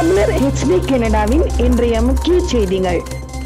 தமிழர் ஹெச்டி கனடாவின் இன்றைய முக்கிய செய்திகள்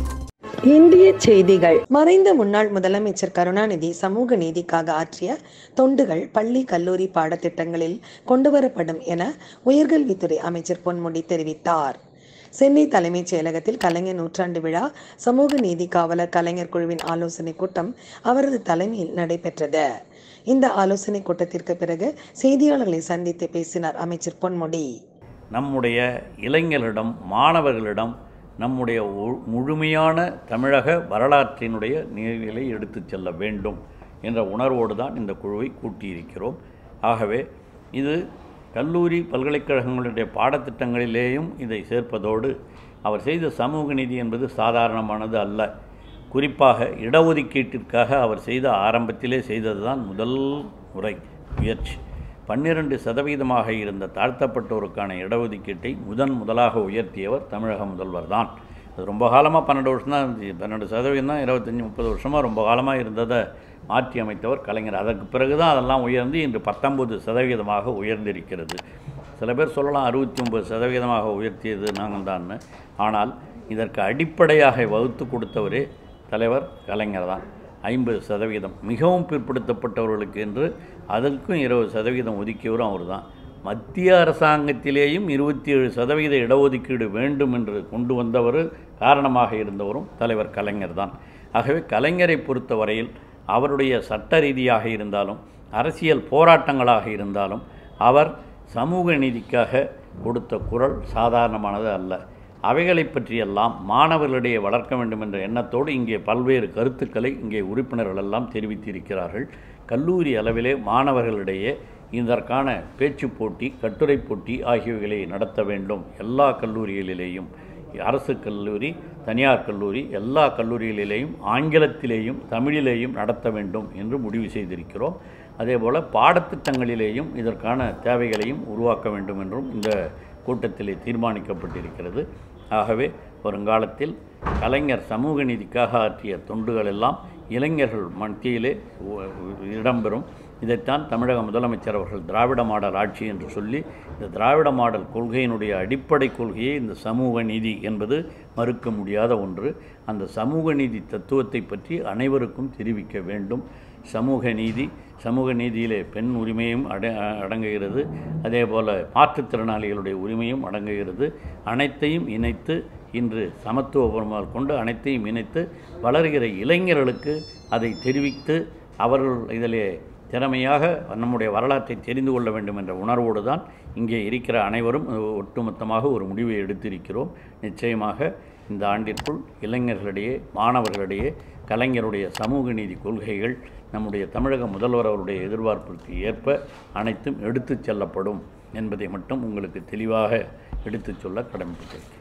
இந்திய செய்திகள் மறைந்த முன்னாள் முதலமைச்சர் கருணாநிதி சமூக நீதிக்காக ஆற்றிய தொண்டுகள் பள்ளி கல்லூரி பாடத்திட்டங்களில் கொண்டுவரப்படும் என உயர்கல்வித்துறை அமைச்சர் பொன்முடி தெரிவித்தார் சென்னை தலைமைச் செயலகத்தில் கலைஞர் நூற்றாண்டு விழா சமூக நீதி காவலர் கலைஞர் குழுவின் ஆலோசனை கூட்டம் அவரது தலைமையில் நடைபெற்றது இந்த ஆலோசனை கூட்டத்திற்கு பிறகு செய்தியாளர்களை சந்தித்து பேசினார் அமைச்சர் பொன்முடி நம்முடைய இளைஞர்களிடம் மாணவர்களிடம் நம்முடைய ஒ- முழுமையான தமிழக வரலாற்றினுடைய நிலைகளை எடுத்துச் செல்ல வேண்டும் என்ற உணர்வோடு தான் இந்த குழுவை கூட்டியிருக்கிறோம் ஆகவே இது கல்லூரி பல்கலைக்கழகங்களுடைய பாடத்திட்டங்களிலேயும் இதை சேர்ப்பதோடு அவர் செய்த சமூக நீதி என்பது சாதாரணமானது அல்ல குறிப்பாக இடஒதுக்கீட்டிற்காக அவர் செய்த ஆரம்பத்திலே செய்ததுதான் முதல் முறை முயற்சி பன்னிரண்டு சதவீதமாக இருந்த தாழ்த்தப்பட்டோருக்கான இடஒதுக்கீட்டை முதன் முதலாக உயர்த்தியவர் தமிழக முதல்வர் தான் அது ரொம்ப காலமாக பன்னெண்டு வருஷம் தான் இருந்துச்சு பன்னெண்டு சதவீதம் தான் இருபத்தஞ்சி முப்பது வருஷமாக ரொம்ப காலமாக இருந்ததை மாற்றி அமைத்தவர் கலைஞர் அதற்கு பிறகு தான் அதெல்லாம் உயர்ந்து இன்று பத்தொன்பது சதவீதமாக உயர்ந்திருக்கிறது சில பேர் சொல்லலாம் அறுபத்தி ஒன்பது சதவீதமாக உயர்த்தியது நாங்கள் தான் ஆனால் இதற்கு அடிப்படையாக வகுத்து கொடுத்தவரே தலைவர் கலைஞர் தான் ஐம்பது சதவீதம் மிகவும் பிற்படுத்தப்பட்டவர்களுக்கு என்று அதற்கும் இருபது சதவீதம் ஒதுக்கியவரும் அவர் தான் மத்திய அரசாங்கத்திலேயும் இருபத்தி ஏழு சதவீத இடஒதுக்கீடு வேண்டும் என்று கொண்டு வந்தவர் காரணமாக இருந்தவரும் தலைவர் கலைஞர் தான் ஆகவே கலைஞரை பொறுத்தவரையில் அவருடைய சட்ட ரீதியாக இருந்தாலும் அரசியல் போராட்டங்களாக இருந்தாலும் அவர் சமூக நீதிக்காக கொடுத்த குரல் சாதாரணமானது அல்ல அவைகளை பற்றியெல்லாம் மாணவர்களிடையே வளர்க்க வேண்டும் என்ற எண்ணத்தோடு இங்கே பல்வேறு கருத்துக்களை இங்கே உறுப்பினர்கள் எல்லாம் தெரிவித்திருக்கிறார்கள் கல்லூரி அளவிலே மாணவர்களிடையே இதற்கான பேச்சு போட்டி கட்டுரை போட்டி ஆகியவைகளை நடத்த வேண்டும் எல்லா கல்லூரிகளிலேயும் அரசு கல்லூரி தனியார் கல்லூரி எல்லா கல்லூரிகளிலேயும் ஆங்கிலத்திலேயும் தமிழிலேயும் நடத்த வேண்டும் என்று முடிவு செய்திருக்கிறோம் அதேபோல் பாடத்திட்டங்களிலேயும் இதற்கான தேவைகளையும் உருவாக்க வேண்டும் என்றும் இந்த கூட்டத்திலே தீர்மானிக்கப்பட்டிருக்கிறது ஆகவே வருங்காலத்தில் கலைஞர் சமூக நீதிக்காக ஆற்றிய தொண்டுகள் எல்லாம் இளைஞர்கள் மத்தியிலே உ- இடம்பெறும் இதைத்தான் தமிழக முதலமைச்சர் அவர்கள் திராவிட மாடல் ஆட்சி என்று சொல்லி இந்த திராவிட மாடல் கொள்கையினுடைய அடிப்படை கொள்கையே இந்த சமூக நீதி என்பது மறுக்க முடியாத ஒன்று அந்த சமூக நீதி தத்துவத்தை பற்றி அனைவருக்கும் தெரிவிக்க வேண்டும் சமூக நீதி சமூக நீதியிலே பெண் உரிமையும் அட அடங்குகிறது அதே போல் மாற்றுத்திறனாளிகளுடைய உரிமையும் அடங்குகிறது அனைத்தையும் இணைத்து இன்று சமத்துவபுரமாக கொண்டு அனைத்தையும் இணைத்து வளர்கிற இளைஞர்களுக்கு அதை தெரிவித்து அவர்கள் இதிலே திறமையாக நம்முடைய வரலாற்றை தெரிந்து கொள்ள வேண்டும் என்ற உணர்வோடு தான் இங்கே இருக்கிற அனைவரும் ஒட்டுமொத்தமாக ஒரு முடிவை எடுத்திருக்கிறோம் நிச்சயமாக இந்த ஆண்டிற்குள் இளைஞர்களிடையே மாணவர்களிடையே கலைஞருடைய சமூக நீதி கொள்கைகள் நம்முடைய தமிழக முதல்வர் அவருடைய எதிர்பார்ப்பிற்கு ஏற்ப அனைத்தும் எடுத்துச் செல்லப்படும் என்பதை மட்டும் உங்களுக்கு தெளிவாக எடுத்துச் சொல்ல கடமைப்பட்டிருக்கிறேன்